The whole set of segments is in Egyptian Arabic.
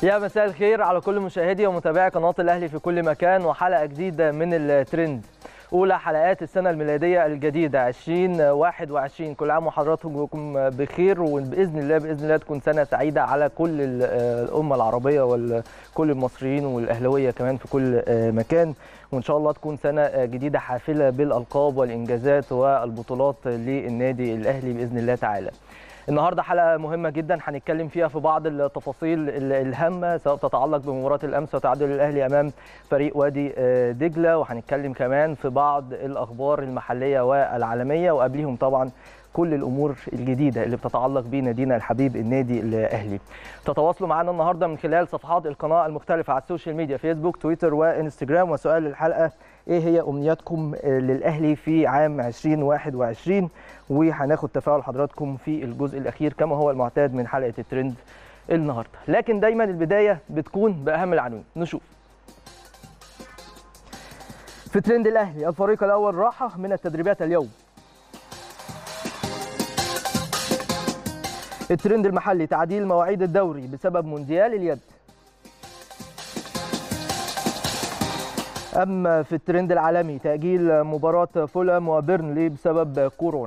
يا مساء الخير على كل مشاهدي ومتابعي قناه الاهلي في كل مكان وحلقه جديده من الترند اولى حلقات السنه الميلاديه الجديده 2021 كل عام وحضراتكم بخير وباذن الله باذن الله تكون سنه سعيده على كل الامه العربيه وكل المصريين والاهلاويه كمان في كل مكان وان شاء الله تكون سنه جديده حافله بالالقاب والانجازات والبطولات للنادي الاهلي باذن الله تعالى النهارده حلقه مهمه جدا هنتكلم فيها في بعض التفاصيل الهامه سواء تتعلق بمباراه الامس وتعادل الاهلي امام فريق وادي دجله وهنتكلم كمان في بعض الاخبار المحليه والعالميه وقبليهم طبعا كل الامور الجديده اللي بتتعلق بنادينا الحبيب النادي الاهلي. تتواصلوا معنا النهارده من خلال صفحات القناه المختلفه على السوشيال ميديا فيسبوك تويتر وانستجرام وسؤال الحلقه ايه هي امنياتكم للاهلي في عام 2021 وهناخد تفاعل حضراتكم في الجزء الاخير كما هو المعتاد من حلقه الترند النهارده لكن دايما البدايه بتكون باهم العناوين نشوف في ترند الاهلي الفريق الاول راحه من التدريبات اليوم الترند المحلي تعديل مواعيد الدوري بسبب مونديال اليد أما في الترند العالمي تأجيل مباراة فولام وبيرنلي بسبب كورونا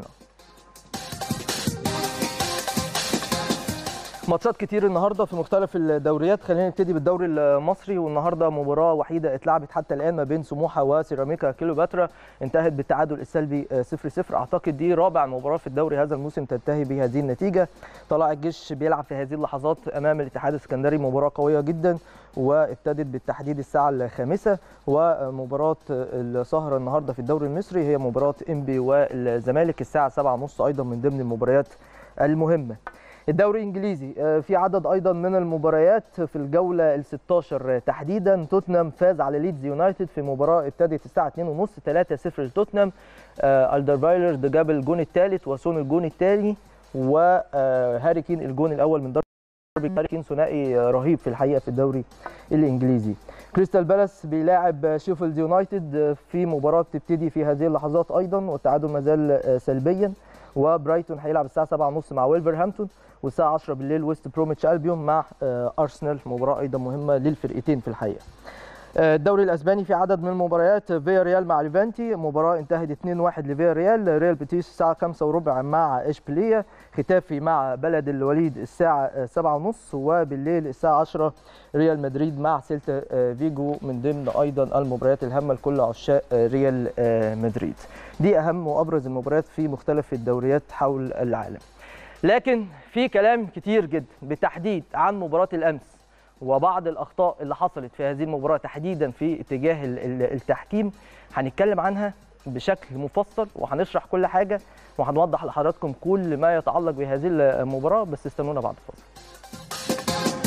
ماتشات كتير النهارده في مختلف الدوريات خلينا نبتدي بالدوري المصري والنهارده مباراه وحيده اتلعبت حتى الان ما بين سموحه وسيراميكا كيلوباترا انتهت بالتعادل السلبي 0 0 اعتقد دي رابع مباراه في الدوري هذا الموسم تنتهي بهذه النتيجه طلع الجيش بيلعب في هذه اللحظات امام الاتحاد السكندري مباراه قويه جدا وابتدت بالتحديد الساعه الخامسه ومباراه السهره النهارده في الدوري المصري هي مباراه انبي والزمالك الساعه 7:30 ايضا من ضمن المباريات المهمه الدوري الانجليزي في عدد ايضا من المباريات في الجوله ال 16 تحديدا توتنهام فاز على ليدز يونايتد في مباراه ابتدت الساعه 2:30 3-0 لتوتنهام الدرفايلرز جاب الجون الثالث وسون الجون الثاني وهاري كين الجون الاول من ضربه هاري كين ثنائي رهيب في الحقيقه في الدوري الانجليزي كريستال بالاس بيلاعب شيفيلد يونايتد في مباراه بتبتدي في هذه اللحظات ايضا والتعادل ما زال سلبيا وبرايتون هيلعب الساعه 7:30 مع ويلفرهامبتون والساعه 10 بالليل ويست بروميتش البيون مع ارسنال مباراه ايضا مهمه للفرقتين في الحقيقه الدوري الاسباني في عدد من المباريات فيا ريال مع ليفانتي مباراه انتهت 2-1 لفيا ريال ريال بيتيس الساعه 5 وربع مع اشبيليه ختافي مع بلد الوليد الساعه 7:30 وبالليل الساعه 10 ريال مدريد مع سيلتا فيجو من ضمن ايضا المباريات الهامه لكل عشاق ريال مدريد دي اهم وابرز المباريات في مختلف الدوريات حول العالم لكن في كلام كتير جدا بالتحديد عن مباراه الامس وبعض الاخطاء اللي حصلت في هذه المباراه تحديدا في اتجاه التحكيم هنتكلم عنها بشكل مفصل وهنشرح كل حاجه وهنوضح لحضراتكم كل ما يتعلق بهذه المباراه بس استنونا بعد الفاصل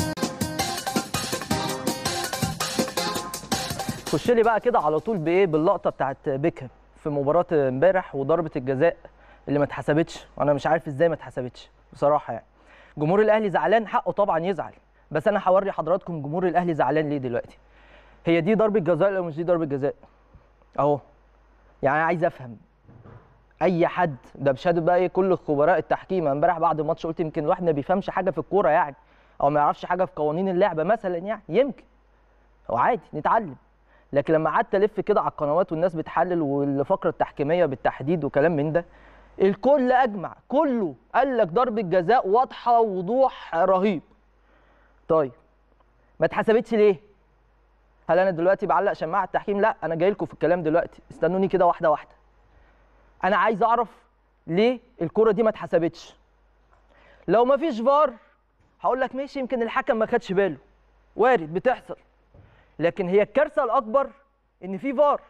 خش لي بقى كده على طول بايه باللقطه بتاعت بيكهام في مباراه امبارح وضربه الجزاء اللي ما اتحسبتش وانا مش عارف ازاي ما اتحسبتش بصراحه يعني جمهور الاهلي زعلان حقه طبعا يزعل بس انا هوري حضراتكم جمهور الاهلي زعلان ليه دلوقتي هي دي ضربه جزاء ولا مش دي ضربه جزاء اهو يعني عايز افهم اي حد ده بشهاده بقى ايه كل خبراء التحكيم امبارح بعد الماتش قلت يمكن الواحد ما بيفهمش حاجه في الكوره يعني او ما يعرفش حاجه في قوانين اللعبه مثلا يعني يمكن هو عادي نتعلم لكن لما قعدت الف كده على القنوات والناس بتحلل والفقره التحكيميه بالتحديد وكلام من ده الكل اجمع كله قال لك ضربه جزاء واضحه وضوح رهيب طيب ما اتحسبتش ليه هل انا دلوقتي بعلق شماعه التحكيم لا انا جاي لكم في الكلام دلوقتي استنوني كده واحده واحده انا عايز اعرف ليه الكره دي ما اتحسبتش لو ما فيش فار هقول لك ماشي يمكن الحكم ما خدش باله وارد بتحصل لكن هي الكارثه الاكبر ان في فار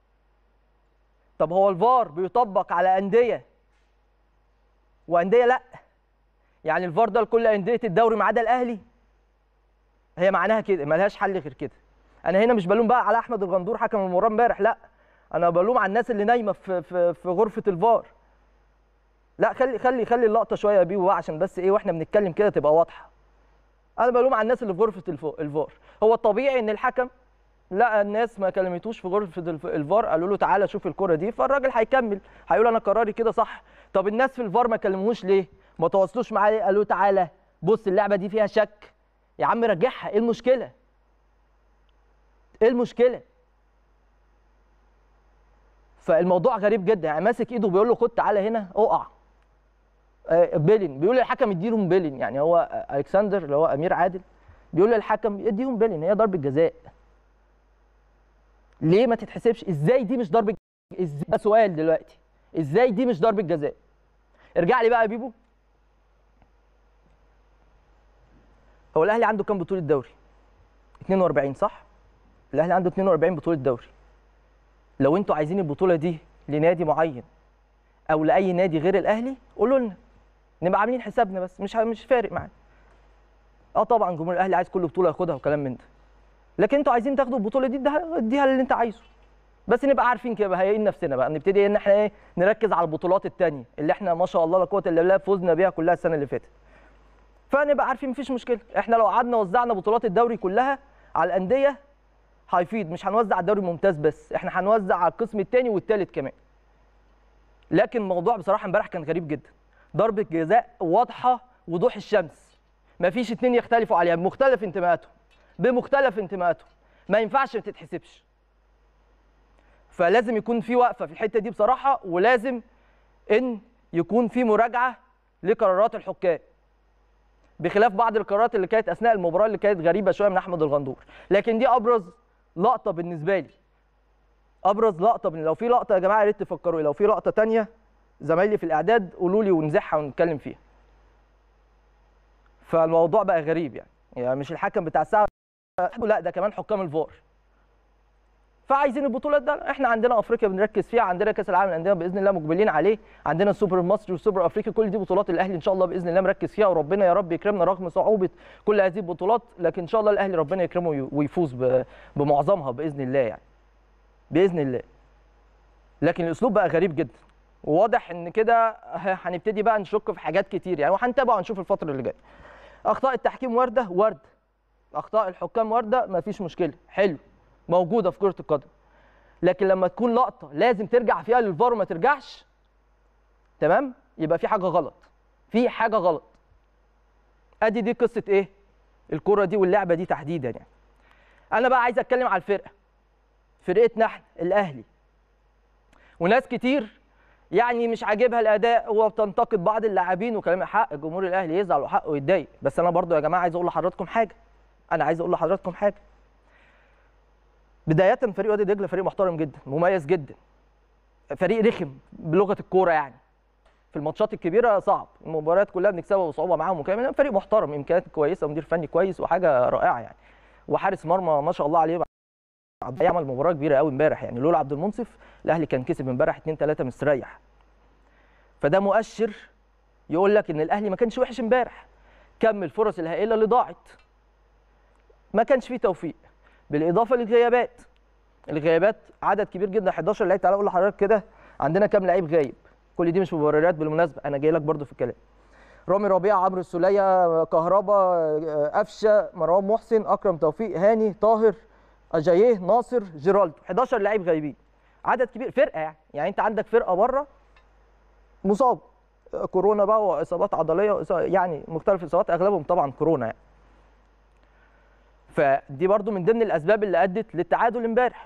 طب هو الفار بيطبق على انديه وانديه لا يعني الفار ده لكل انديه الدوري ما عدا الاهلي هي معناها كده ملهاش حل غير كده انا هنا مش بلوم بقى على احمد الغندور حكم المباراه امبارح لا انا بلوم على الناس اللي نايمه في في في غرفه الفار لا خلي خلي خلي اللقطه شويه يا بيبو بقى عشان بس ايه واحنا بنتكلم كده تبقى واضحه انا بلوم على الناس اللي في غرفه الفار هو الطبيعي ان الحكم لقى الناس ما كلمتوش في غرفه الفار قالوا له تعالى شوف الكره دي فالراجل هيكمل هيقول انا قراري كده صح طب الناس في الفار ما كلموهوش ليه ما تواصلوش معاه ليه قالوا تعالى بص اللعبه دي فيها شك يا عم رجعها ايه المشكله ايه المشكله فالموضوع غريب جدا يعني ماسك ايده بيقول له خد تعالى هنا اقع آه، بيلين بيقول للحكم اديهم بيلين يعني هو آه، الكسندر اللي هو امير عادل بيقول للحكم اديهم بيلين هي ضربه جزاء ليه ما تتحسبش ازاي دي مش ضربه ازاي ده سؤال دلوقتي ازاي دي مش ضربه جزاء ارجع لي بقى يا بيبو هو الاهلي عنده كام بطوله دوري 42 صح الاهلي عنده 42 بطوله دوري لو انتوا عايزين البطوله دي لنادي معين او لاي نادي غير الاهلي قولوا لنا نبقى عاملين حسابنا بس مش مش فارق معانا اه طبعا جمهور الاهلي عايز كل بطوله ياخدها وكلام من ده لكن انتوا عايزين تاخدوا البطوله دي اديها اديها اللي انت عايزه بس نبقى عارفين كده هيئين نفسنا بقى نبتدي ان احنا ايه نركز على البطولات التانية اللي احنا ما شاء الله لا قوه الا بالله فزنا بيها كلها السنه اللي فاتت فنبقى عارفين مفيش مشكله احنا لو قعدنا وزعنا بطولات الدوري كلها على الانديه هيفيد مش هنوزع على الدوري الممتاز بس احنا هنوزع على القسم الثاني والثالث كمان لكن الموضوع بصراحه امبارح كان غريب جدا ضربه جزاء واضحه وضوح الشمس مفيش اتنين يختلفوا عليها بمختلف انتماءاتهم بمختلف انتماءاتهم ما ينفعش ما تتحسبش فلازم يكون في وقفه في الحته دي بصراحه ولازم ان يكون في مراجعه لقرارات الحكام بخلاف بعض القرارات اللي كانت اثناء المباراه اللي كانت غريبه شويه من احمد الغندور لكن دي ابرز لقطه بالنسبه لي ابرز لقطه من لو في لقطه يا جماعه يا ريت تفكروا لو في لقطه تانية زمايلي في الاعداد قولوا لي ونزعها ونتكلم فيها فالموضوع بقى غريب يعني يعني مش الحكم بتاع الساعه لا ده كمان حكام الفار فعايزين البطولات ده احنا عندنا افريقيا بنركز فيها عندنا كاس العالم للانديه باذن الله مقبلين عليه عندنا السوبر المصري والسوبر الافريقي كل دي بطولات الاهلي ان شاء الله باذن الله مركز فيها وربنا يا رب يكرمنا رغم صعوبه كل هذه البطولات لكن ان شاء الله الاهلي ربنا يكرمه وي- ويفوز ب- بمعظمها باذن الله يعني باذن الله لكن الاسلوب بقى غريب جدا وواضح ان كده ه- هنبتدي بقى نشك في حاجات كتير يعني وهنتابع ونشوف الفتره اللي جايه اخطاء التحكيم وارده ورد اخطاء الحكام وارده مفيش مشكله حلو موجوده في كره القدم لكن لما تكون لقطه لازم ترجع فيها للفار وما ترجعش تمام يبقى في حاجه غلط في حاجه غلط ادي دي قصه ايه الكره دي واللعبه دي تحديدا يعني انا بقى عايز اتكلم على الفرقه فرقتنا احنا الاهلي وناس كتير يعني مش عاجبها الاداء وبتنتقد بعض اللاعبين وكلام حق جمهور الاهلي يزعل وحقه يتضايق بس انا برضو يا جماعه عايز اقول لحضراتكم حاجه انا عايز اقول لحضراتكم حاجه بدايه فريق وادي دجله فريق محترم جدا مميز جدا فريق رخم بلغه الكوره يعني في الماتشات الكبيره صعب المباريات كلها بنكسبها بصعوبه معاهم وكمان فريق محترم امكانيات كويسه ومدير فني كويس وحاجه رائعه يعني وحارس مرمى ما شاء الله عليه عمل مباراه كبيره قوي امبارح يعني لولا عبد المنصف الاهلي كان كسب امبارح 2 3 مستريح فده مؤشر يقول لك ان الاهلي ما كانش وحش امبارح كم الفرص الهائله اللي ضاعت ما كانش فيه توفيق بالاضافه للغيابات الغيابات عدد كبير جدا 11 لعيب تعالى اقول لحضرتك كده عندنا كام لعيب غايب كل دي مش مبررات بالمناسبه انا جاي لك برضو في الكلام رامي ربيعه عمرو السوليه كهربا قفشه مروان محسن اكرم توفيق هاني طاهر اجاييه ناصر جيرالدو 11 لعيب غايبين عدد كبير فرقه يعني يعني انت عندك فرقه بره مصاب كورونا بقى واصابات عضليه وإصا- يعني مختلف الاصابات اغلبهم طبعا كورونا يعني فدي برضو من ضمن الاسباب اللي ادت للتعادل امبارح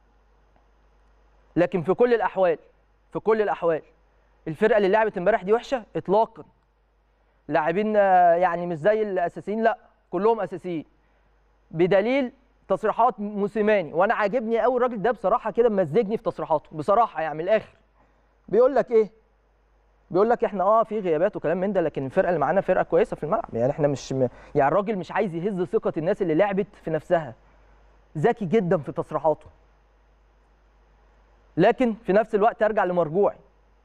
لكن في كل الاحوال في كل الاحوال الفرقه اللي لعبت امبارح دي وحشه اطلاقا لاعبين آه، يعني مش زي الاساسيين لا كلهم اساسيين بدليل تصريحات موسيماني وانا عاجبني قوي الراجل ده بصراحه كده ممزجني في تصريحاته بصراحه يعني من الاخر بيقول لك ايه بيقول لك احنا اه في غيابات وكلام من ده لكن الفرقه اللي معانا فرقه كويسه في الملعب يعني احنا مش م... يعني الراجل مش عايز يهز ثقه الناس اللي لعبت في نفسها ذكي جدا في تصريحاته لكن في نفس الوقت ارجع لمرجوعي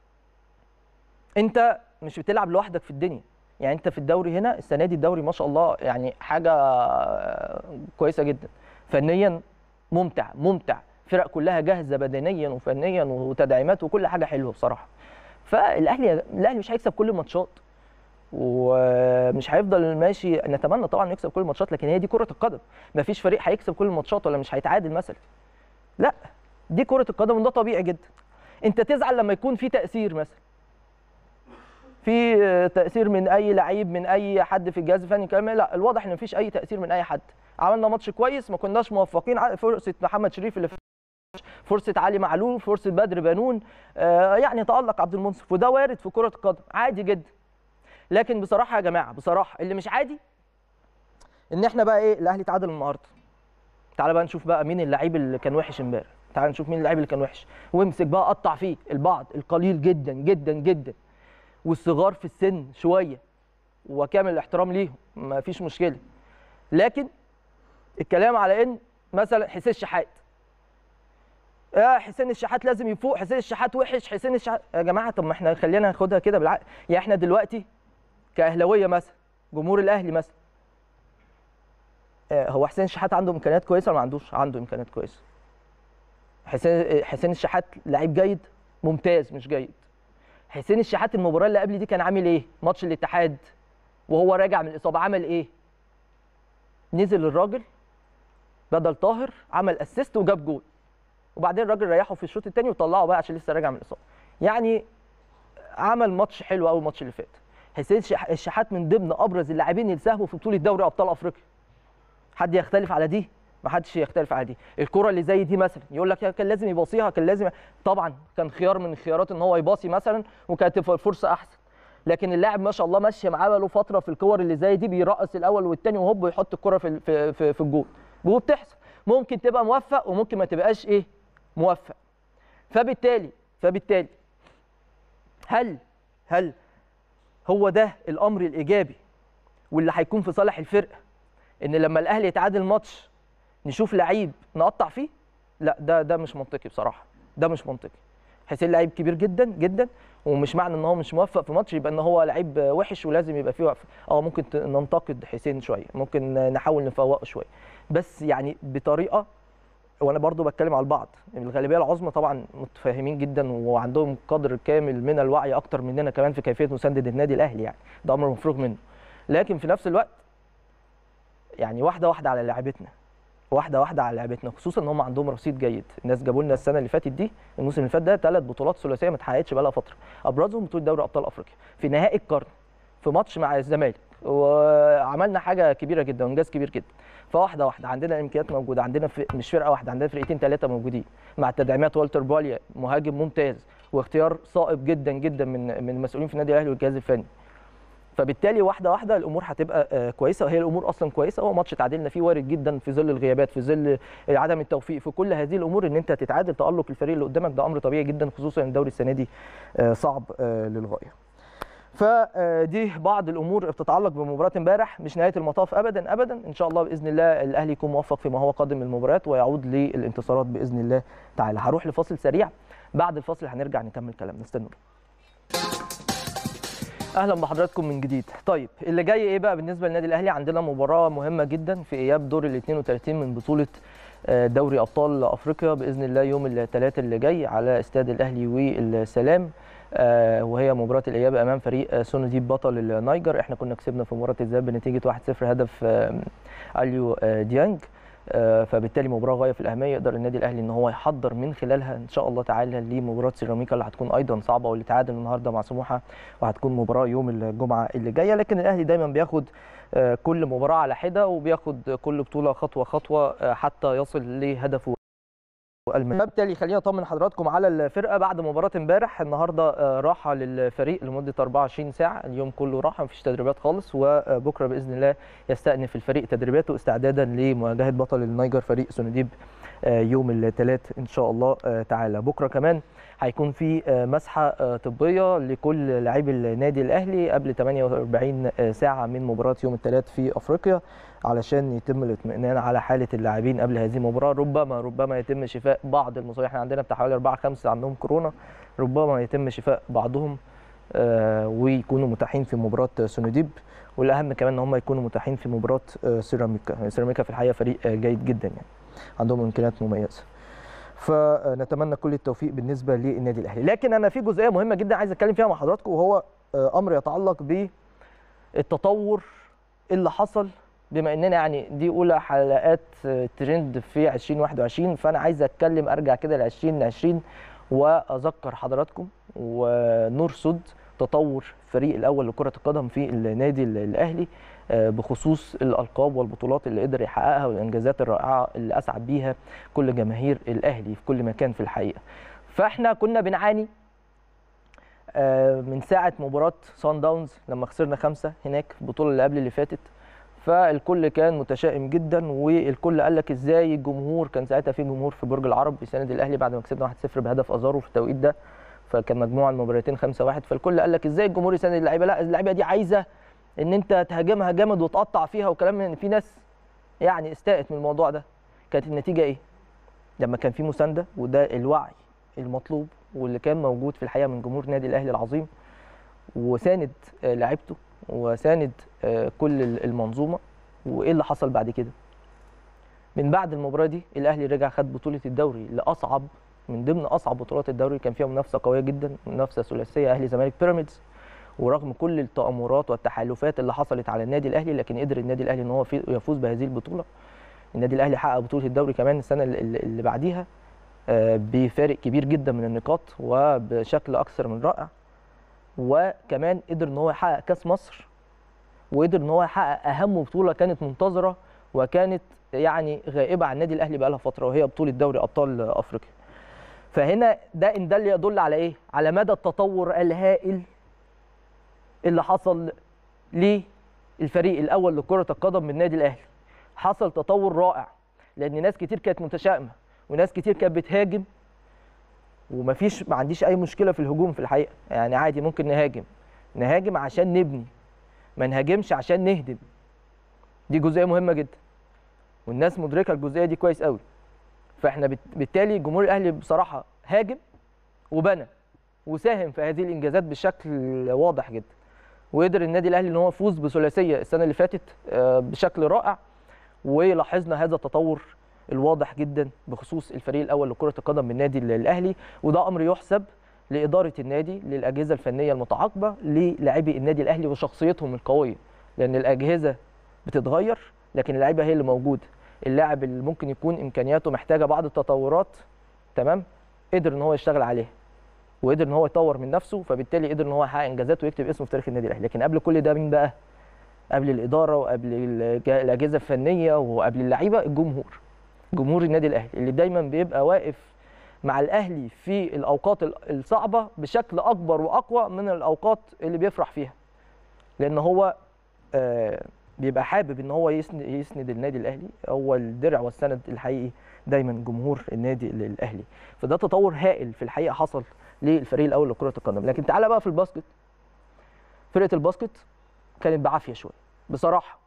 انت مش بتلعب لوحدك في الدنيا يعني انت في الدوري هنا السنه دي الدوري ما شاء الله يعني حاجه كويسه جدا فنيا ممتع ممتع فرق كلها جاهزه بدنيا وفنيا وتدعيمات وكل حاجه حلوه بصراحه فالاهلي الاهلي مش هيكسب كل الماتشات ومش هيفضل ماشي نتمنى طبعا يكسب كل الماتشات لكن هي دي كره القدم مفيش فريق هيكسب كل الماتشات ولا مش هيتعادل مثلا لا دي كره القدم وده طبيعي جدا انت تزعل لما يكون في تاثير مثلا في آه، تاثير من اي لعيب من اي حد في الجهاز الفني كلام لا الواضح ان مفيش اي تاثير من اي حد عملنا ماتش كويس ما كناش موفقين ع- فرصه محمد شريف اللي في فرصه علي معلول فرصه بدر بنون آه، يعني تالق عبد المنصف وده وارد في كره القدم عادي جدا لكن بصراحه يا جماعه بصراحه اللي مش عادي ان احنا بقى ايه الاهلي تعادل النهارده تعالى بقى نشوف بقى مين اللعيب اللي كان وحش امبارح تعالى نشوف مين اللعيب اللي كان وحش وامسك بقى قطع فيه البعض القليل جدا جدا جدا والصغار في السن شويه وكامل الاحترام ليهم ما فيش مشكله لكن الكلام على ان مثلا حسين الشحات اه حسين الشحات لازم يفوق حسين الشحات وحش حسين الشحات يا جماعه طب ما احنا خلينا ناخدها كده بالعقل يعني احنا دلوقتي كاهلاويه مثلا جمهور الاهلي مثلا آه، هو حسين الشحات عنده امكانيات كويسه ولا ما عندوش عنده امكانيات كويسه حسين حسين الشحات لعيب جيد ممتاز مش جيد حسين الشحات المباراه اللي قبل دي كان عامل ايه ماتش الاتحاد وهو راجع من الاصابه عمل ايه نزل الراجل بدل طاهر عمل اسيست وجاب جول وبعدين الراجل ريحه في الشوط الثاني وطلعه بقى عشان لسه راجع من الاصابه يعني عمل ماتش حلو قوي الماتش اللي فات حسين الشح- الشحات من ضمن ابرز اللاعبين اللي ساهموا في بطوله دوري ابطال افريقيا حد يختلف على دي ما حدش يختلف على دي الكره اللي زي دي مثلا يقول لك كان لازم يباصيها كان لازم طبعا كان خيار من الخيارات ان هو يباصي مثلا وكانت تبقى الفرصه احسن لكن اللاعب ما شاء الله ماشي معاه بقاله فتره في الكور اللي زي دي بيرقص الاول والثاني وهوب يحط الكره في ال- في في, في الجول وبتحصل ممكن تبقى موفق وممكن ما تبقاش ايه موفق فبالتالي فبالتالي هل هل هو ده الامر الايجابي واللي هيكون في صالح الفرقه ان لما الاهلي يتعادل ماتش نشوف لعيب نقطع فيه لا ده ده مش منطقي بصراحه ده مش منطقي حسين لعيب كبير جدا جدا ومش معنى ان هو مش موفق في ماتش يبقى ان هو لعيب وحش ولازم يبقى فيه وقفه اه ممكن ت- ننتقد حسين شويه ممكن نحاول نفوقه شويه بس يعني بطريقه وانا برضو بتكلم على البعض الغالبيه العظمى طبعا متفاهمين جدا وعندهم قدر كامل من الوعي اكتر مننا كمان في كيفيه مسانده النادي الاهلي يعني ده امر مفروغ منه لكن في نفس الوقت يعني واحده واحده على لعيبتنا واحده واحده على لعيبتنا خصوصا ان هم عندهم رصيد جيد الناس جابوا لنا السنه اللي فاتت دي الموسم اللي فات ده ثلاث بطولات ثلاثيه ما اتحققتش بقى لها فتره ابرزهم بطوله دوري ابطال افريقيا في نهائي القرن في ماتش مع الزمالك وعملنا حاجه كبيره جدا وانجاز كبير جدا فواحده واحده عندنا الامكانيات موجوده عندنا في مش فرقه واحده عندنا فرقتين ثلاثه موجودين مع تدعيمات والتر باليا مهاجم ممتاز واختيار صائب جدا جدا من من المسؤولين في النادي الاهلي والجهاز الفني فبالتالي واحده واحده الامور هتبقى آه، كويسه وهي الامور اصلا كويسه هو ماتش تعادلنا فيه وارد جدا في ظل الغيابات في ظل عدم التوفيق في كل هذه الامور ان انت تتعادل تالق الفريق اللي قدامك ده امر طبيعي جدا خصوصا ان الدوري السنه دي آه، صعب آه، للغايه فدي بعض الامور بتتعلق بمباراه امبارح مش نهايه المطاف ابدا ابدا ان شاء الله باذن الله الاهلي يكون موفق فيما هو قادم من المباريات ويعود للانتصارات باذن الله تعالى هروح لفاصل سريع بعد الفاصل هنرجع نكمل كلامنا استنوا اهلا بحضراتكم من جديد طيب اللي جاي ايه بقى بالنسبه للنادي الاهلي عندنا مباراه مهمه جدا في اياب دور ال 32 من بطوله آه، دوري ابطال افريقيا باذن الله يوم الثلاثاء اللي جاي على استاد الاهلي والسلام آه، وهي مباراه الاياب امام فريق آه، سونو ديب بطل النيجر احنا كنا كسبنا في مباراه الذهاب بنتيجه 1-0 هدف آه، اليو آه، ديانج آه، فبالتالي مباراه غايه في الاهميه يقدر النادي الاهلي ان هو يحضر من خلالها ان شاء الله تعالى لمباراه سيراميكا اللي هتكون ايضا صعبه واللي تعادل النهارده مع سموحه وهتكون مباراه يوم الجمعه اللي جايه لكن الاهلي دايما بياخد آه، كل مباراه على حده وبياخد كل بطوله خطوه خطوه آه، حتى يصل لهدفه المهم. فبالتالي خلينا اطمن حضراتكم على الفرقه بعد مباراه امبارح النهارده آه، راحه للفريق لمده 24 ساعه اليوم كله راحه مفيش تدريبات خالص وبكره باذن الله يستأنف الفريق تدريباته استعدادا لمواجهه بطل النيجر فريق سونديب آه، يوم الثلاث ان شاء الله آه، تعالى بكره كمان هيكون في آه، مسحه آه، طبيه لكل لاعبي النادي الاهلي قبل 48 ساعه من مباراه يوم الثلاث في افريقيا علشان يتم الاطمئنان على حاله اللاعبين قبل هذه المباراه ربما ربما يتم شفاء بعض المصابين احنا عندنا بتاع حوالي 4 5 عندهم كورونا ربما يتم شفاء بعضهم آه، ويكونوا متاحين في مباراه سونوديب والاهم كمان ان هم يكونوا متاحين في مباراه آه، سيراميكا سيراميكا في الحقيقه فريق آه، جيد جدا يعني عندهم امكانيات مميزه فنتمنى كل التوفيق بالنسبه للنادي الاهلي لكن انا في جزئيه مهمه جدا عايز اتكلم فيها مع حضراتكم وهو آه، امر يتعلق بالتطور اللي حصل بما اننا يعني دي اولى حلقات آه، ترند في 2021 فانا عايز اتكلم ارجع كده ل 2020 واذكر حضراتكم ونرصد تطور الفريق الاول لكره القدم في النادي الاهلي آه، بخصوص الالقاب والبطولات اللي قدر يحققها والانجازات الرائعه اللي اسعد بيها كل جماهير الاهلي في كل مكان في الحقيقه فاحنا كنا بنعاني آه، من ساعه مباراه سان داونز لما خسرنا خمسه هناك في البطوله اللي قبل اللي فاتت فالكل كان متشائم جدا والكل قال لك ازاي الجمهور كان ساعتها في جمهور في برج العرب بيساند الاهلي بعد ما كسبنا 1-0 بهدف ازارو في التوقيت ده فكان مجموع المباراتين 5-1 فالكل قال لك ازاي الجمهور يساند اللعيبه لا اللعيبه دي عايزه ان انت تهاجمها جامد وتقطع فيها وكلام من في ناس يعني استاءت من الموضوع ده كانت النتيجه ايه لما كان في مسانده وده الوعي المطلوب واللي كان موجود في الحقيقه من جمهور النادي الاهلي العظيم وساند آه، لعيبته وساند آه، كل المنظومه وايه اللي حصل بعد كده من بعد المباراه دي الاهلي رجع خد بطوله الدوري لاصعب من ضمن اصعب بطولات الدوري كان فيها منافسه قويه جدا منافسه ثلاثيه اهلي زمالك بيراميدز ورغم كل التامرات والتحالفات اللي حصلت على النادي الاهلي لكن قدر النادي الاهلي ان هو في- يفوز بهذه البطوله النادي الاهلي حقق بطوله الدوري كمان السنه اللي اللي بعديها آه، بفارق كبير جدا من النقاط وبشكل اكثر من رائع وكمان قدر ان هو يحقق كاس مصر وقدر ان هو يحقق اهم بطوله كانت منتظره وكانت يعني غائبه عن النادي الاهلي بقالها فتره وهي بطوله دوري ابطال افريقيا فهنا ده ان ده اللي يدل على ايه على مدى التطور الهائل اللي حصل للفريق الاول لكره القدم من النادي الاهلي حصل تطور رائع لان ناس كتير كانت متشائمه وناس كتير كانت بتهاجم ومفيش ما عنديش اي مشكله في الهجوم في الحقيقه يعني عادي ممكن نهاجم نهاجم عشان نبني ما نهاجمش عشان نهدم دي جزئيه مهمه جدا والناس مدركه الجزئيه دي كويس قوي فاحنا بت- بالتالي جمهور الاهلي بصراحه هاجم وبنى وساهم في هذه الانجازات بشكل واضح جدا وقدر النادي الاهلي ان هو يفوز بثلاثيه السنه اللي فاتت آه، بشكل رائع ولاحظنا هذا التطور الواضح جدا بخصوص الفريق الاول لكره القدم من النادي الاهلي وده امر يحسب لاداره النادي للاجهزه الفنيه المتعاقبه للاعبي النادي الاهلي وشخصيتهم القويه لان الاجهزه بتتغير لكن اللعيبه هي اللي موجوده اللاعب اللي ممكن يكون امكانياته محتاجه بعض التطورات تمام قدر ان هو يشتغل عليها وقدر ان هو يطور من نفسه فبالتالي قدر ان هو يحقق انجازات ويكتب اسمه في تاريخ النادي الاهلي لكن قبل كل ده مين بقى قبل الاداره وقبل الج- الاجهزه الفنيه وقبل اللعيبه الجمهور جمهور النادي الاهلي اللي دايما بيبقى واقف مع الاهلي في الاوقات ال- الصعبه بشكل اكبر واقوى من الاوقات اللي بيفرح فيها لان هو آه، بيبقى حابب ان هو يسند يسند النادي الاهلي هو الدرع والسند الحقيقي دايما جمهور النادي ال- الاهلي فده تطور هائل في الحقيقه حصل للفريق الاول لكره القدم لكن تعالى بقى في الباسكت فرقه الباسكت كانت بعافيه شويه بصراحه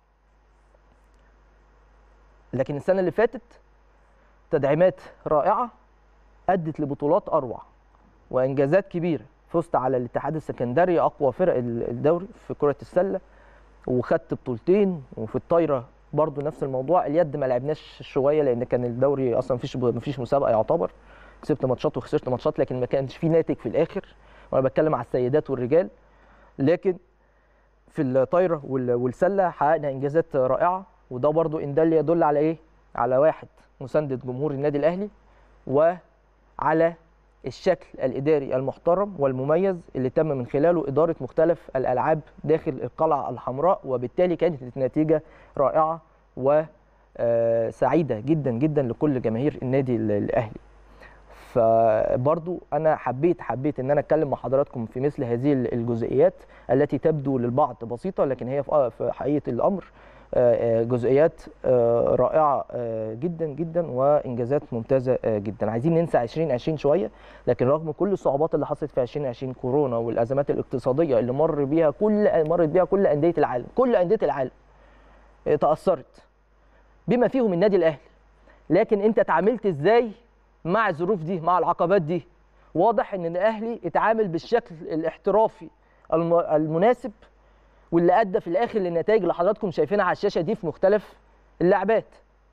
لكن السنه اللي فاتت تدعيمات رائعه ادت لبطولات اروع وانجازات كبيره فزت على الاتحاد السكندري اقوى فرق ال- الدوري في كره السله وخدت بطولتين وفي الطايره برضو نفس الموضوع اليد ما لعبناش شويه لان كان الدوري اصلا مفيش مفيش مسابقه يعتبر كسبت ماتشات وخسرت ماتشات لكن ما كانش في ناتج في الاخر وانا بتكلم على السيدات والرجال لكن في الطايره وال- والسله حققنا انجازات رائعه وده برضو ان ده اللي يدل على ايه على واحد مسانده جمهور النادي الاهلي وعلى الشكل الاداري المحترم والمميز اللي تم من خلاله اداره مختلف الالعاب داخل القلعه الحمراء وبالتالي كانت النتيجه رائعه وسعيده جدا جدا لكل جماهير النادي ال- الاهلي فبرضو انا حبيت حبيت ان انا اتكلم مع حضراتكم في مثل هذه الجزئيات التي تبدو للبعض بسيطه لكن هي في في حقيقه الامر آه، آه، جزئيات آه، رائعه آه، جدا جدا وانجازات ممتازه آه، جدا عايزين ننسى 2020 شويه لكن رغم كل الصعوبات اللي حصلت في 2020 كورونا والازمات الاقتصاديه اللي مر بيها كل مرت بيها كل انديه العالم كل انديه العالم آه، تاثرت بما فيهم النادي الاهلي لكن انت اتعاملت ازاي مع الظروف دي مع العقبات دي واضح ان الاهلي اتعامل بالشكل الاحترافي الم- المناسب واللي ادى في الاخر للنتائج اللي حضراتكم شايفينها على الشاشه دي في مختلف اللعبات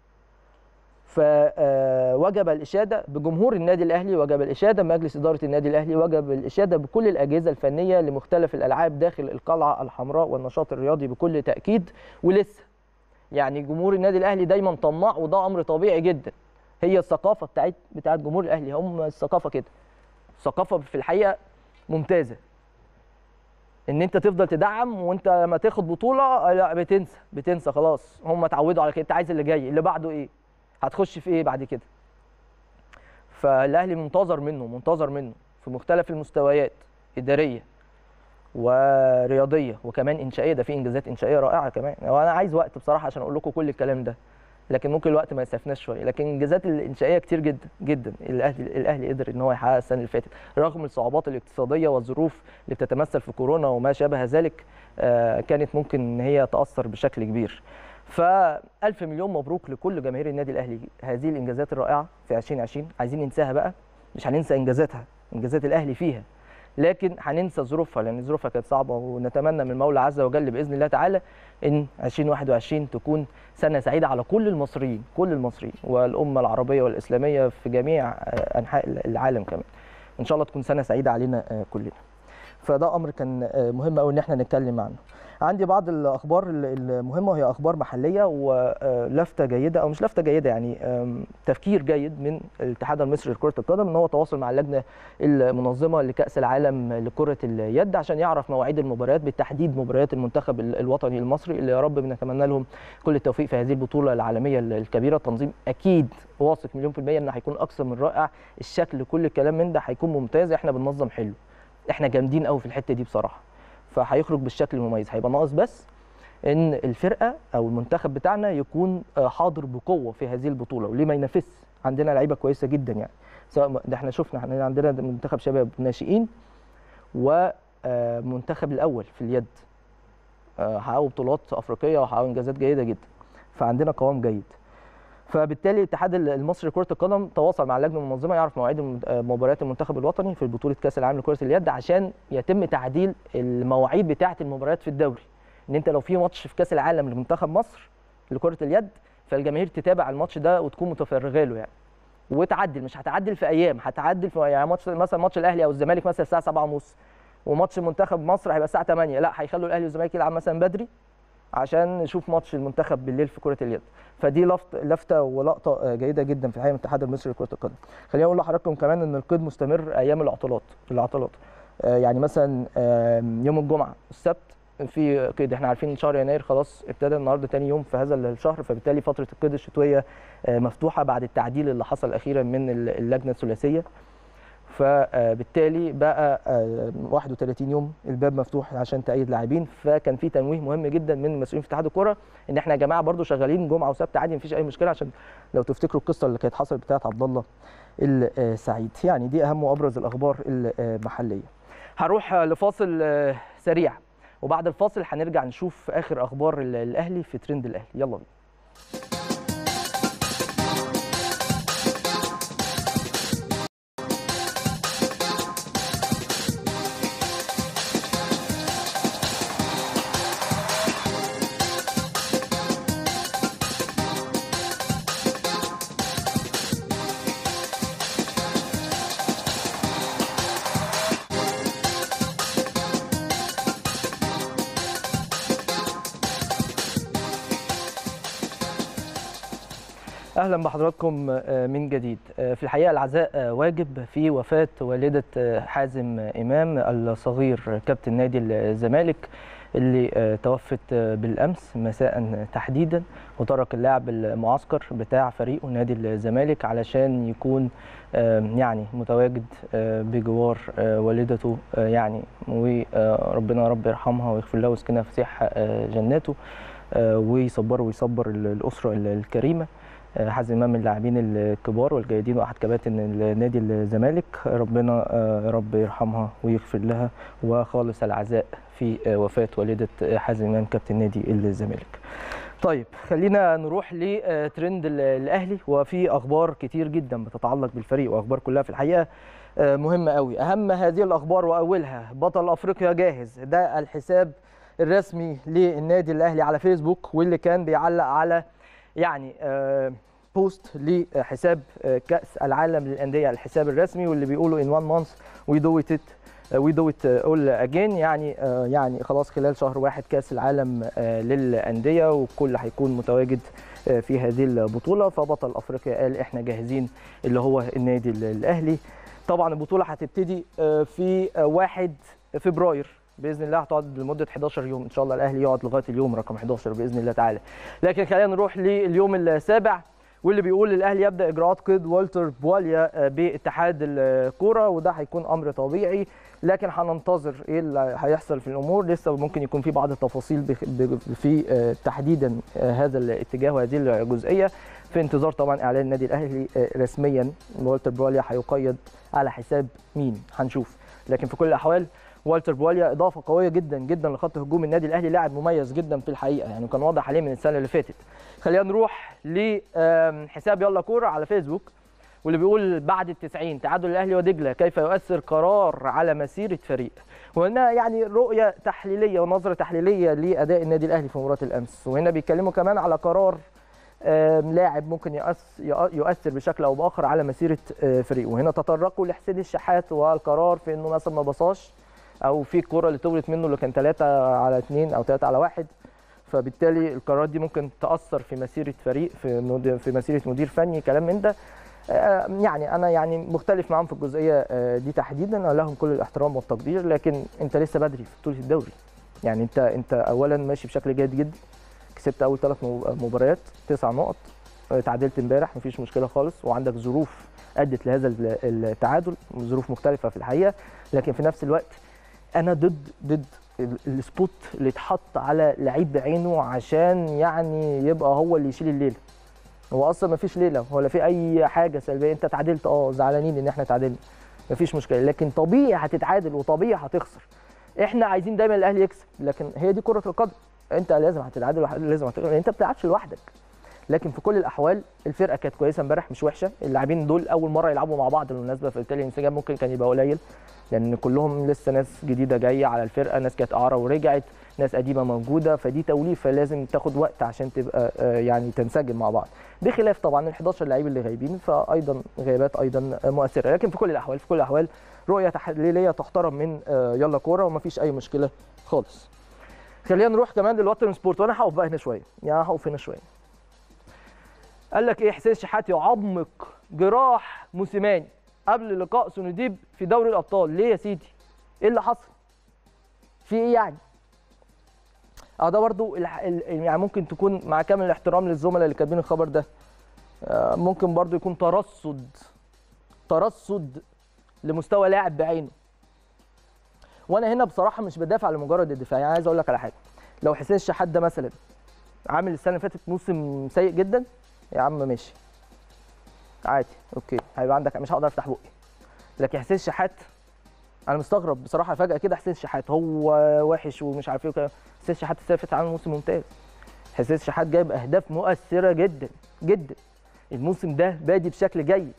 فوجب الاشاده بجمهور النادي الاهلي وجب الاشاده بمجلس اداره النادي الاهلي وجب الاشاده بكل الاجهزه الفنيه لمختلف الالعاب داخل القلعه الحمراء والنشاط الرياضي بكل تاكيد ولسه يعني جمهور النادي الاهلي دايما طماع وده امر طبيعي جدا هي الثقافه بتاعت بتاعت جمهور الاهلي هم الثقافه كده ثقافه في الحقيقه ممتازه ان انت تفضل تدعم وانت لما تاخد بطوله لا بتنسى بتنسى خلاص هم اتعودوا على كده انت عايز اللي جاي اللي بعده ايه هتخش في ايه بعد كده فالاهلي منتظر منه منتظر منه في مختلف المستويات اداريه ورياضيه وكمان انشائيه ده في انجازات انشائيه رائعه كمان وانا عايز وقت بصراحه عشان اقول لكم كل الكلام ده لكن ممكن الوقت ما يسعفناش شويه لكن الانجازات الانشائيه كتير جدا جدا الاهلي الاهلي قدر ان هو يحققها السنه اللي فاتت رغم الصعوبات الاقتصاديه والظروف اللي بتتمثل في كورونا وما شابه ذلك آه، كانت ممكن ان هي تاثر بشكل كبير فألف مليون مبروك لكل جماهير النادي الاهلي هذه الانجازات الرائعه في 2020 عايزين ننساها بقى مش هننسى انجازاتها انجازات الاهلي فيها لكن هننسى ظروفها لان ظروفها كانت صعبه ونتمنى من المولى عز وجل باذن الله تعالى ان 2021 تكون سنه سعيده على كل المصريين كل المصريين والامه العربيه والاسلاميه في جميع آه، انحاء العالم كمان ان شاء الله تكون سنه سعيده علينا آه، كلنا فده امر كان آه، مهم قوي ان احنا نتكلم عنه عندي بعض الاخبار المهمه وهي اخبار محليه ولفته جيده او مش لفته جيده يعني آم، تفكير جيد من الاتحاد المصري لكره القدم ان هو تواصل مع اللجنه المنظمه لكاس العالم لكره اليد عشان يعرف مواعيد المباريات بالتحديد مباريات المنتخب ال- الوطني المصري اللي يا رب بنتمنى لهم كل التوفيق في هذه البطوله العالميه ال- الكبيره تنظيم اكيد واثق مليون في الميه انه هيكون اكثر من رائع الشكل كل الكلام من ده هيكون ممتاز احنا بننظم حلو احنا جامدين قوي في الحته دي بصراحه فهيخرج بالشكل المميز هيبقى ناقص بس ان الفرقه او المنتخب بتاعنا يكون آه، حاضر بقوه في هذه البطوله وليه ما ينافسش عندنا لعيبه كويسه جدا يعني سواء ده احنا شفنا احنا عندنا منتخب شباب ناشئين ومنتخب الاول في اليد آه، حققوا بطولات افريقيه وحققوا انجازات جيده جدا فعندنا قوام جيد فبالتالي الاتحاد المصري لكره القدم تواصل مع اللجنه المنظمه يعرف مواعيد الم- آه، مباريات المنتخب الوطني في بطوله كاس العالم لكره اليد عشان يتم تعديل المواعيد بتاعه المباريات في الدوري ان انت لو في ماتش في كاس العالم لمنتخب مصر لكره اليد فالجماهير تتابع الماتش ده وتكون متفرغه له يعني وتعدل مش هتعدل في ايام هتعدل في يعني ماتش مثلا ماتش الاهلي او الزمالك مثلا الساعه 7 ونص وماتش منتخب مصر هيبقى الساعه 8 لا هيخلوا الاهلي والزمالك يلعب مثلا بدري عشان نشوف ماتش المنتخب بالليل في كره اليد فدي لفت لفته ولقطه آه، جيده جدا في الحقيقه من الاتحاد المصري لكره القدم خليني اقول لحضراتكم كمان ان القيد مستمر ايام العطلات العطلات آه، يعني مثلا آه، يوم الجمعه السبت في قيد احنا عارفين ان شهر يناير خلاص ابتدى النهارده تاني يوم في هذا الشهر فبالتالي فتره القيد الشتويه آه، مفتوحه بعد التعديل اللي حصل اخيرا من اللجنه الثلاثيه فبالتالي بقى آه، 31 يوم الباب مفتوح عشان تأيد لاعبين فكان في تنويه مهم جدا من المسؤولين في اتحاد الكره ان احنا يا جماعه برضو شغالين جمعه وسبت عادي مفيش اي مشكله عشان لو تفتكروا القصه اللي كانت حصلت بتاعت عبد الله السعيد يعني دي اهم وابرز الاخبار المحليه هروح لفاصل آه، سريع وبعد الفاصل هنرجع نشوف اخر اخبار ال- الاهلي في ترند الاهلي يلا بينا اهلا بحضراتكم آه، من جديد آه، في الحقيقه العزاء آه، واجب في وفاه والده آه، حازم امام الصغير كابتن نادي الزمالك اللي آه، توفت آه، بالامس مساء تحديدا وترك اللاعب المعسكر بتاع فريقه نادي الزمالك علشان يكون آه، يعني متواجد آه، بجوار آه، والدته آه، يعني وربنا يا رب يرحمها ويغفر لها ويسكنها في فسيح آه، جناته آه، ويصبره ويصبر ال- الاسره ال- الكريمه آه، حازم امام من اللاعبين الكبار والجيدين واحد كباتن النادي الزمالك ربنا آه، يا رب يرحمها ويغفر لها وخالص العزاء في آه، وفاه والده آه، حازم امام كابتن نادي الزمالك. طيب خلينا نروح لترند ال- الاهلي وفي اخبار كتير جدا بتتعلق بالفريق واخبار كلها في الحقيقه آه، مهمه قوي اهم هذه الاخبار واولها بطل افريقيا جاهز ده الحساب الرسمي للنادي الاهلي على فيسبوك واللي كان بيعلق على يعني آه، بوست لحساب آه، كاس العالم للانديه الحساب الرسمي واللي بيقولوا ان وان مانث وي دو ات وي دو ات اول اجين يعني آه، يعني خلاص خلال شهر واحد كاس العالم آه، للانديه والكل هيكون متواجد آه، في هذه البطوله فبطل افريقيا قال احنا جاهزين اللي هو النادي ال- الاهلي طبعا البطوله هتبتدي آه، في آه، 1 فبراير باذن الله هتقعد لمده 11 يوم ان شاء الله الاهلي يقعد لغايه اليوم رقم 11 باذن الله تعالى لكن خلينا نروح لليوم السابع واللي بيقول الاهلي يبدا اجراءات قيد والتر بواليا باتحاد الكوره وده هيكون امر طبيعي لكن هننتظر ايه اللي هيحصل في الامور لسه ممكن يكون في بعض التفاصيل في تحديدا هذا الاتجاه وهذه الجزئيه في انتظار طبعا اعلان النادي الاهلي رسميا والتر بواليا هيقيد على حساب مين هنشوف لكن في كل الاحوال والتر بواليا اضافه قويه جدا جدا لخط هجوم النادي الاهلي لاعب مميز جدا في الحقيقه يعني كان واضح عليه من السنه اللي فاتت خلينا نروح لحساب يلا كوره على فيسبوك واللي بيقول بعد التسعين تعادل الاهلي ودجله كيف يؤثر قرار على مسيره فريق وهنا يعني رؤيه تحليليه ونظره تحليليه لاداء النادي الاهلي في مباراه الامس وهنا بيتكلموا كمان على قرار لاعب ممكن يؤثر بشكل او باخر على مسيره فريقه وهنا تطرقوا لحسين الشحات والقرار في انه مثلا ما بصاش او في الكره اللي طولت منه اللي كان 3 على 2 او 3 على 1 فبالتالي القرارات دي ممكن تاثر في مسيره فريق في في مسيره مدير فني كلام من ده يعني انا يعني مختلف معاهم في الجزئيه دي تحديدا لهم كل الاحترام والتقدير لكن انت لسه بدري في بطوله الدوري يعني انت انت اولا ماشي بشكل جيد جدا كسبت اول ثلاث مباريات تسع نقط تعادلت امبارح مفيش مشكله خالص وعندك ظروف ادت لهذا التعادل ظروف مختلفه في الحقيقه لكن في نفس الوقت انا ضد ضد السبوت اللي اتحط على لعيب بعينه عشان يعني يبقى هو اللي يشيل الليله هو اصلا مفيش ليله ولا في اي حاجه سلبيه انت تعادلت اه زعلانين ان احنا تعادلنا مفيش مشكله لكن طبيعي هتتعادل وطبيعي هتخسر احنا عايزين دايما الاهلي يكسب لكن هي دي كره القدم انت لازم هتتعادل لازم هتخسر انت ما بتلعبش لوحدك لكن في كل الاحوال الفرقه كانت كويسه امبارح مش وحشه اللاعبين دول اول مره يلعبوا مع بعض بالمناسبه فبالتالي الانسجام ممكن كان يبقى قليل لان كلهم لسه ناس جديده جايه على الفرقه ناس كانت اعاره ورجعت ناس قديمه موجوده فدي توليفه لازم تاخد وقت عشان تبقى يعني تنسجم مع بعض بخلاف طبعا ال 11 لعيب اللي غايبين فايضا غيابات ايضا مؤثره لكن في كل الاحوال في كل الاحوال رؤيه تحليليه تحترم من يلا كوره ومفيش اي مشكله خالص خلينا نروح كمان للوطن سبورت وانا هقف بقى هنا شويه يعني هقف هنا شويه قال لك ايه حسين شحات يعمق جراح موسيماني قبل لقاء سنديب في دوري الابطال ليه يا سيدي ايه اللي حصل في ايه يعني اه ده برضو يعني ممكن تكون مع كامل الاحترام للزملاء اللي كاتبين الخبر ده آه ممكن برضو يكون ترصد ترصد لمستوى لاعب بعينه وانا هنا بصراحه مش بدافع لمجرد الدفاع يعني عايز اقول لك على حاجه لو حسين الشحات ده مثلا عامل السنه اللي فاتت موسم سيء جدا يا عم ماشي عادي اوكي هيبقى عندك مش هقدر افتح بقي لكن حسين الشحات انا مستغرب بصراحه فجاه كده حسين الشحات هو وحش ومش عارف ايه وكده حسين الشحات السنه اللي فاتت عامل موسم ممتاز حسين الشحات جايب اهداف مؤثره جدا جدا الموسم ده بادي بشكل جيد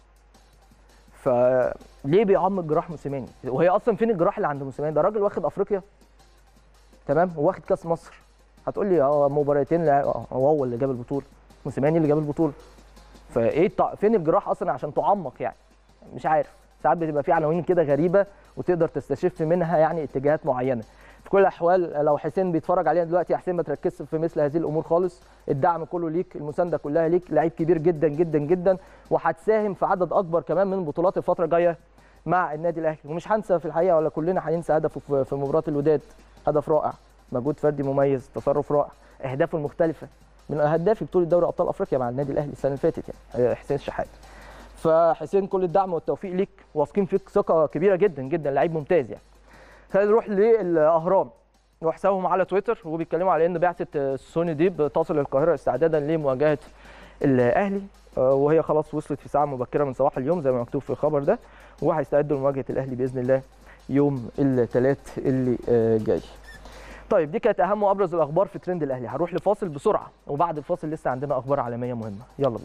فليه بيعمق جراح موسيماني وهي اصلا فين الجراح اللي عند موسيماني ده راجل واخد افريقيا تمام وواخد كاس مصر هتقول لي اه مباراتين هو هو اللي جاب البطوله موسيماني اللي جاب البطوله فايه الط... فين الجراح اصلا عشان تعمق يعني مش عارف ساعات بتبقى في عناوين كده غريبه وتقدر تستشف منها يعني اتجاهات معينه في كل الاحوال لو حسين بيتفرج علينا دلوقتي يا حسين ما تركزش في مثل هذه الامور خالص الدعم كله ليك المسانده كلها ليك لعيب كبير جدا جدا جدا وهتساهم في عدد اكبر كمان من بطولات الفتره الجايه مع النادي الاهلي ومش هنسى في الحقيقه ولا كلنا هننسى هدفه في مباراه الوداد هدف رائع مجهود فردي مميز تصرف رائع اهدافه المختلفه من هداف بطوله دوري ابطال افريقيا مع النادي الاهلي السنه اللي فاتت يعني حسين الشحات فحسين كل الدعم والتوفيق ليك واثقين فيك ثقه كبيره جدا جدا لعيب ممتاز يعني خلينا نروح للاهرام وحسابهم على تويتر وبيتكلموا على ان بعثه سوني ديب تصل القاهره استعدادا لمواجهه الاهلي وهي خلاص وصلت في ساعه مبكره من صباح اليوم زي ما مكتوب في الخبر ده وهيستعدوا لمواجهه الاهلي باذن الله يوم الثلاث اللي جاي طيب دي كانت اهم وابرز الاخبار في ترند الاهلي هنروح لفاصل بسرعه وبعد الفاصل لسه عندنا اخبار عالميه مهمه يلا بينا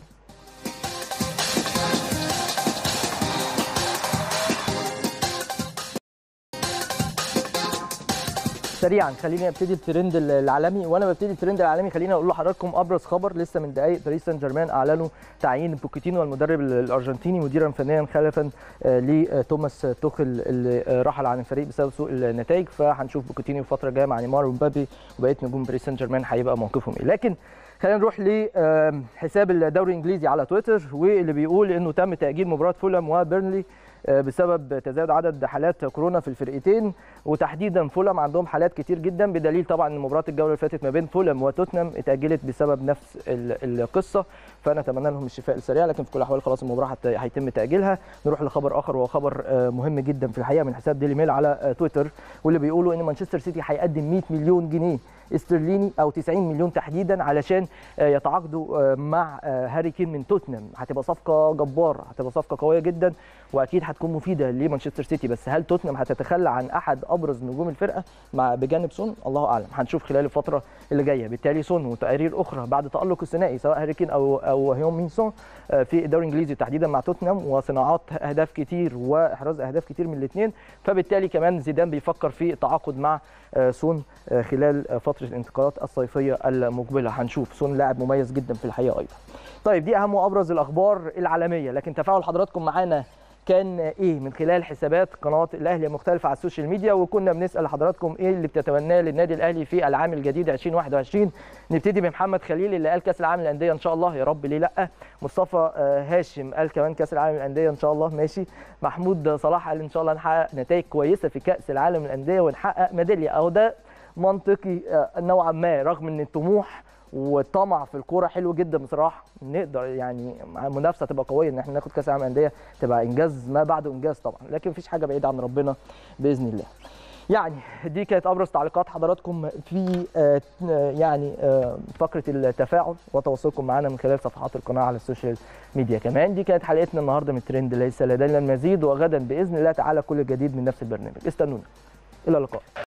سريعا خليني ابتدي الترند العالمي وانا ببتدي الترند العالمي خليني اقول لحضراتكم ابرز خبر لسه من دقائق باريس سان جيرمان اعلنوا تعيين بوكيتينو المدرب الارجنتيني مديرا فنيا خلفا لتوماس توخل اللي رحل عن الفريق بسبب سوء النتائج فهنشوف بوكيتينو الفتره الجايه مع نيمار ومبابي وبقيه نجوم باريس سان جيرمان هيبقى موقفهم ايه لكن خلينا نروح لحساب الدوري الانجليزي على تويتر واللي بيقول انه تم تاجيل مباراه فولهام وبيرنلي بسبب تزايد عدد حالات كورونا في الفرقتين وتحديدا فولم عندهم حالات كتير جدا بدليل طبعا ان مباراه الجوله اللي فاتت ما بين فولم وتوتنهام اتاجلت بسبب نفس القصه فنتمنى لهم الشفاء السريع لكن في كل الاحوال خلاص المباراه هيتم تاجيلها نروح لخبر اخر وهو خبر مهم جدا في الحقيقه من حساب ديلي ميل على تويتر واللي بيقولوا ان مانشستر سيتي هيقدم 100 مليون جنيه استرليني او 90 مليون تحديدا علشان يتعاقدوا مع هاري كين من توتنهام هتبقى صفقه جباره هتبقى صفقه قويه جدا واكيد هتكون مفيده لمانشستر سيتي بس هل توتنهام هتتخلى عن احد ابرز نجوم الفرقه مع بجانب سون الله اعلم هنشوف خلال الفتره اللي جايه بالتالي سون وتقارير اخرى بعد تالق الثنائي سواء هاري كين او او هيون مين سون في الدوري الانجليزي تحديدا مع توتنهام وصناعات اهداف كتير واحراز اهداف كتير من الاثنين فبالتالي كمان زيدان بيفكر في التعاقد مع سون خلال فتره الانتقالات الصيفيه المقبله هنشوف سون لاعب مميز جدا في الحقيقه ايضا طيب دي اهم وابرز الاخبار العالميه لكن تفاعل حضراتكم معانا كان ايه من خلال حسابات قناه الاهلي المختلفه على السوشيال ميديا وكنا بنسال حضراتكم ايه اللي بتتمناه للنادي الاهلي في العام الجديد 2021 نبتدي بمحمد خليل اللي قال كاس العالم للانديه ان شاء الله يا رب ليه لا مصطفى هاشم قال كمان كاس العالم للانديه ان شاء الله ماشي محمود صلاح قال ان شاء الله نحقق نتائج كويسه في كاس العالم للانديه ونحقق ميداليه اهو ده منطقي نوعا ما رغم ان الطموح والطمع في الكوره حلو جدا بصراحه نقدر يعني المنافسه تبقى قويه ان احنا ناخد كاس العالم للانديه تبقى انجاز ما بعده انجاز طبعا لكن مفيش حاجه بعيده عن ربنا باذن الله يعني دي كانت ابرز تعليقات حضراتكم في يعني فقره التفاعل وتواصلكم معنا من خلال صفحات القناه على السوشيال ميديا كمان دي كانت حلقتنا النهارده من ترند ليس لدينا المزيد وغدا باذن الله تعالى كل جديد من نفس البرنامج استنونا الى اللقاء